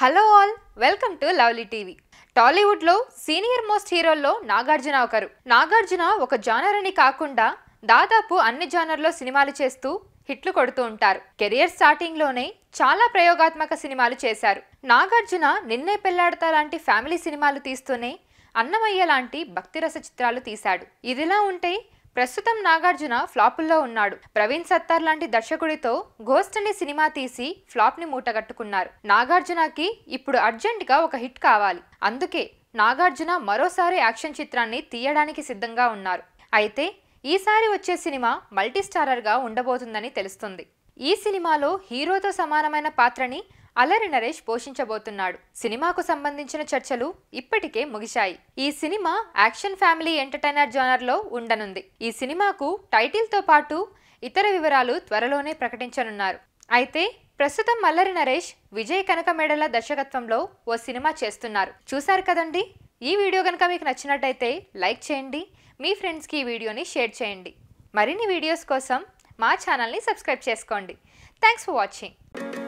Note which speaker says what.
Speaker 1: hello all welcome to lovely TV టాలీవుడ్లో senior most హీరోల్లో నాగార్జున ఒకరు నాగార్జున ఒక జానర్ అని కాకుండా దాదాపు అన్ని జానర్లో సినిమాలు చేస్తూ హిట్లు కొడుతూ ఉంటారు కెరియర్ స్టార్టింగ్ లోనే చాలా ప్రయోగాత్మక సినిమాలు చేశారు నాగార్జున నిన్నే పెళ్లాడతా లాంటి ఫ్యామిలీ సినిమాలు తీస్తూనే అన్నమయ్య లాంటి భక్తిరస చిత్రాలు తీశాడు ఇదిలా ఉంటే ప్రస్తుతం నాగార్జున ఫ్లాపుల్లో ఉన్నాడు ప్రవీణ్ సత్తార్ లాంటి దర్శకుడితో గోస్ట్ అనే సినిమా తీసి ఫ్లాప్ ని మూటగట్టుకున్నారు నాగార్జునకి ఇప్పుడు అర్జెంట్ గా ఒక హిట్ కావాలి అందుకే నాగార్జున మరోసారి యాక్షన్ చిత్రాన్ని తీయడానికి సిద్ధంగా ఉన్నారు అయితే ఈసారి వచ్చే సినిమా మల్టీ స్టారర్ గా ఉండబోతుందని తెలుస్తుంది ఈ సినిమాలో హీరోతో సమానమైన పాత్రని అల్లరి నరేష్ పోషించబోతున్నాడు సినిమాకు సంబంధించిన చర్చలు ఇప్పటికే ముగిశాయి ఈ cinema action family entertainer genre లో ఉండనుంది ఈ సినిమాకు టైటిల్ తో పాటు ఇతర వివరాలు త్వరలోనే ప్రకటించనున్నారు అయితే ప్రస్తుతం మల్లరి నరేష్ విజయ్ కనకమేడల దర్శకత్వంలో ఓ సినిమా చేస్తున్నారు చూశారు కదండి ఈ వీడియో కనుక మీకు నచ్చినట్టయితే లైక్ చేయండి మీ ఫ్రెండ్స్కి ఈ వీడియోని షేర్ చేయండి మరిన్ని వీడియోస్ కోసం మా ఛానల్ని సబ్స్క్రైబ్ చేసుకోండి థ్యాంక్స్ ఫర్ వాచింగ్